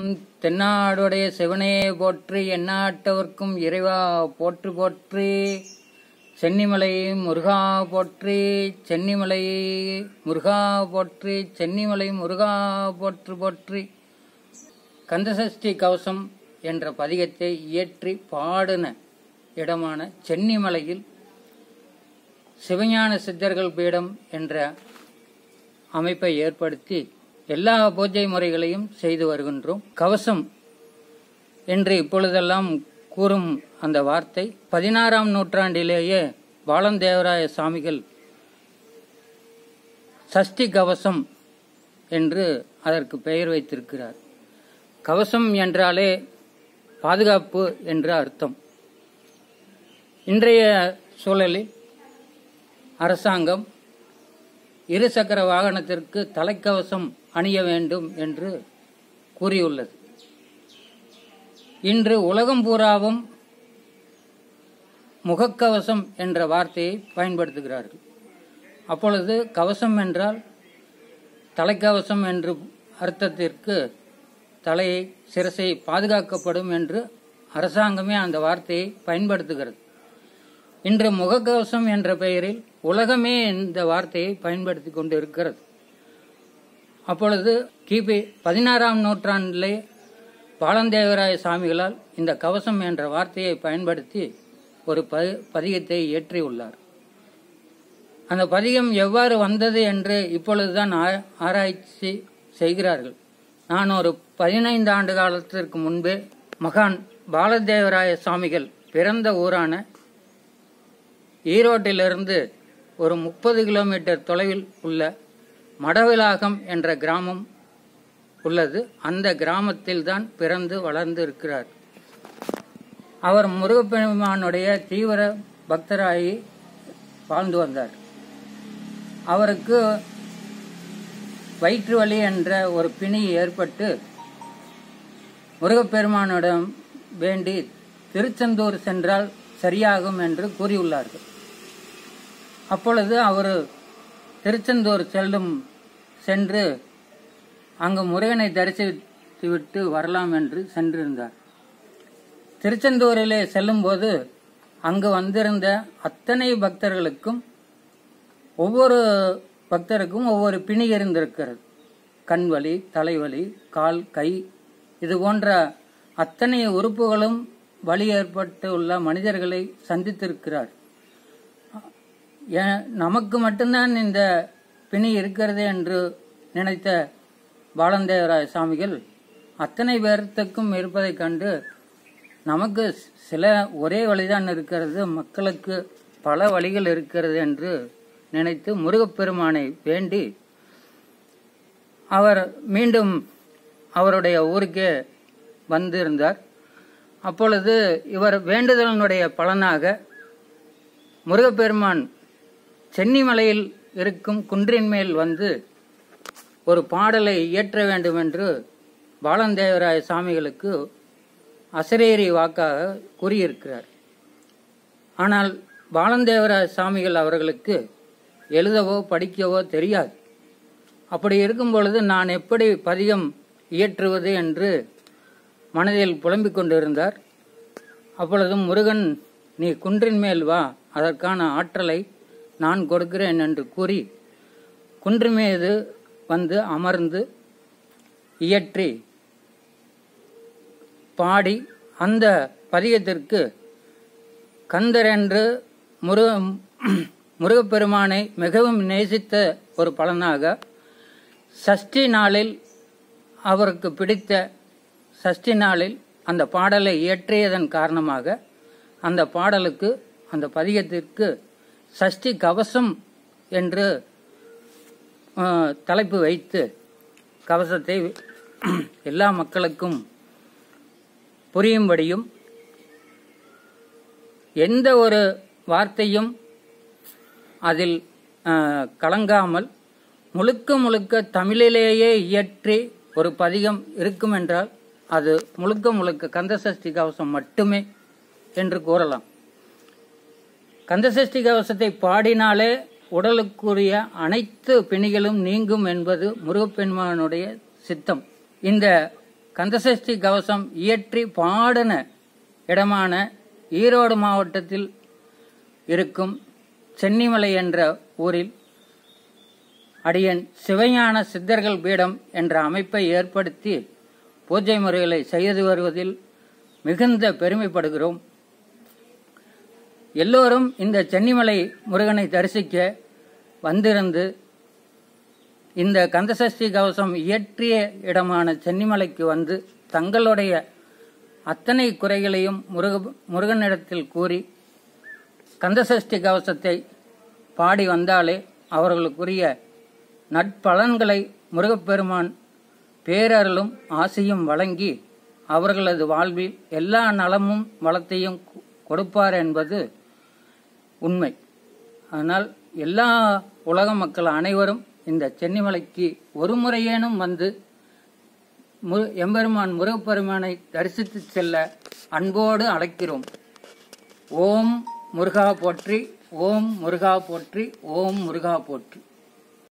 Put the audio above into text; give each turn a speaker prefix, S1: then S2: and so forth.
S1: தென்னாடுடைய சிவனே போற்றி எந்நாட்டவர்க்கும் இறைவா போற்றி போற்றி சென்னிமலை முருகா போற்றி சென்னிமலை முருகா போற்றி சென்னிமலை முருகா போற்றி போற்றி கந்தசஷ்டி கவசம் என்ற பதிகத்தை இயற்றி பாடின இடமான சென்னிமலையில் சிவஞான சித்தர்கள் பீடம் என்ற அமைப்பை ஏற்படுத்தி எல்லா பூஜை முறைகளையும் செய்து வருகின்றோம் கவசம் என்று இப்பொழுதெல்லாம் கூறும் அந்த வார்த்தை பதினாறாம் நூற்றாண்டிலேயே பாலந்தேவராய சாமிகள் சஷ்டி கவசம் என்று அதற்கு பெயர் வைத்திருக்கிறார் கவசம் என்றாலே பாதுகாப்பு என்ற அர்த்தம் இன்றைய சூழலில் அரசாங்கம் இருசக்கர வாகனத்திற்கு தலைக்கவசம் அணிய வேண்டும் என்று கூறியுள்ளது இன்று உலகம் பூராவும் முகக்கவசம் என்ற வார்த்தையை பயன்படுத்துகிறார்கள் அப்பொழுது கவசம் என்றால் தலைக்கவசம் என்று அர்த்தத்திற்கு தலையை சிரசை பாதுகாக்கப்படும் என்று அரசாங்கமே அந்த வார்த்தையை பயன்படுத்துகிறது இன்று முகக்கவசம் என்ற பெயரில் உலகமே இந்த வார்த்தையை பயன்படுத்தி கொண்டு இருக்கிறது அப்பொழுது கிபி பதினாறாம் நூற்றாண்டிலே பாலந்தேவராய சாமிகளால் இந்த கவசம் என்ற வார்த்தையை பயன்படுத்தி ஒரு ப- பதிகத்தை இயற்றியுள்ளார் அந்த பதிகம் எவ்வாறு வந்தது என்று இப்பொழுதுதான் ஆ- ஆராய்ச்சி செய்கிறார்கள் நான் ஒரு பதினைந்து ஆண்டு காலத்திற்கு முன்பே மகான் பாலதேவராய சுவாமிகள் பிறந்த ஊரான ஈரோட்டிலிருந்து ஒரு முப்பது கிலோமீட்டர் தொலைவில் உள்ள மடவிலாகம் என்ற கிராமம் உள்ளது அந்த கிராமத்தில் தான் பிறந்து வளர்ந்து இருக்கிறார் அவர் முருகப்பெருமானுடைய தீவிர பக்தராகி வாழ்ந்து வந்தார் அவருக்கு வயிற்று வலி என்ற ஒரு பிணி ஏற்பட்டு முருகப்பெருமானிடம் வேண்டி திருச்செந்தூர் சென்றால் சரியாகும் என்று கூறியுள்ளார்கள் அப்பொழுது அவர் திருச்செந்தூர் செல்லும் சென்று அங்கு முருகனை தரிசித்துவிட்டு வரலாம் என்று சென்றிருந்தார் திருச்செந்தூரிலே செல்லும்போது அங்கு வந்திருந்த அத்தனை பக்தர்களுக்கும் ஒவ்வொரு பக்தருக்கும் ஒவ்வொரு பிணி இருந்திருக்கிறது கண்வலி தலைவலி கால் கை இது போன்ற அத்தனை உறுப்புகளும் வலி ஏற்பட்டு உள்ள மனிதர்களை சந்தித்திருக்கிறார் ஏன் நமக்கு மட்டும்தான் இந்த பிணி இருக்கிறது என்று நினைத்த பாலந்தேவராய சாமிகள் அத்தனை பேர்த்துக்கும் இருப்பதைக் கண்டு நமக்கு சில ஒரே வழிதான் இருக்கிறது மக்களுக்கு பல வழிகள் இருக்கிறது என்று நினைத்து முருகப்பெருமானை வேண்டி அவர் மீண்டும் அவருடைய ஊருக்கே வந்திருந்தார் அப்பொழுது இவர் வேண்டுதலினுடைய பலனாக முருகப்பெருமான் சென்னிமலையில் இருக்கும் குன்றின் மேல் வந்து ஒரு பாடலை இயற்ற வேண்டும் என்று பாலந்தேவராய சாமிகளுக்கு அசரேரி வாக்காக கூறியிருக்கிறார் ஆனால் பாலந்தேவராய சாமிகள் அவர்களுக்கு எழுதவோ படிக்கவோ தெரியாது அப்படி இருக்கும் பொழுது நான் எப்படி பதிகம் இயற்றுவது என்று மனதில் புலம்பிக் கொண்டிருந்தார் அப்பொழுது முருகன் நீ குன்றின் மேல் வா அதற்கான ஆற்றலை நான் கொடுக்கிறேன் என்று கூறி குன்று மீது வந்து அமர்ந்து இயற்றி பாடி அந்த பதிகத்திற்கு கந்தர் என்று முருக முருகப்பெருமானை மிகவும் நேசித்த ஒரு பலனாக சஷ்டி நாளில் அவருக்கு பிடித்த சஷ்டி நாளில் அந்த பாடலை இயற்றியதன் காரணமாக அந்த பாடலுக்கு அந்த பதிகத்திற்கு சஷ்டி கவசம் என்று அஹ், தலைப்பு வைத்து கவசத்தை எல்லா மக்களுக்கும் புரியும்படியும் எந்த ஒரு வார்த்தையும் அதில் அஹ், கலங்காமல் முழுக்க முழுக்க தமிழிலேயே இயற்றி ஒரு பதிகம் இருக்கும் என்றால் அது முழுக்க முழுக்க கந்தசஷ்டி கவசம் மட்டுமே என்று கூறலாம் கந்தசஷ்டி கவசத்தை பாடினாலே உடலுக்குரிய அனைத்து பிணிகளும் நீங்கும் என்பது முருகப்பெருமானுடைய சித்தம் இந்த கந்தசஷ்டி கவசம் இயற்றி பாடின இடமான ஈரோடு மாவட்டத்தில் இருக்கும் சென்னிமலை என்ற ஊரில் அடியன் சிவஞான சித்தர்கள் பீடம் என்ற அமைப்பை ஏற்படுத்தி பூஜை முறைகளை செய்து வருவதில் மிகுந்த பெருமைப்படுகிறோம் எல்லோரும் இந்த சென்னிமலை முருகனை தரிசிக்க வந்திருந்து இந்த கந்தசஷ்டி கவசம் இயற்றிய இடமான சென்னிமலைக்கு வந்து தங்களுடைய அத்தனை குறைகளையும் முருக முருகனிடத்தில் கூறி கந்தசஷ்டி கவசத்தை பாடி வந்தாலே அவர்களுக்குரிய நட்பலன்களை முருகப்பெருமான் பேரருளும் ஆசையும் வழங்கி அவர்களது வாழ்வில் எல்லா நலமும் வளத்தையும் கொடுப்பார் என்பது உண்மை அதனால் எல்லா உலக மக்கள் அனைவரும் இந்த சென்னிமலைக்கு ஒரு முறையேனும் வந்து மு- எம்பெருமான் முருகப்பெருமானை தரிசித்து செல்ல அன்போடு அழைக்கிறோம் ஓம் முருகா போற்றி ஓம் முருகா போற்றி ஓம் முருகா போற்றி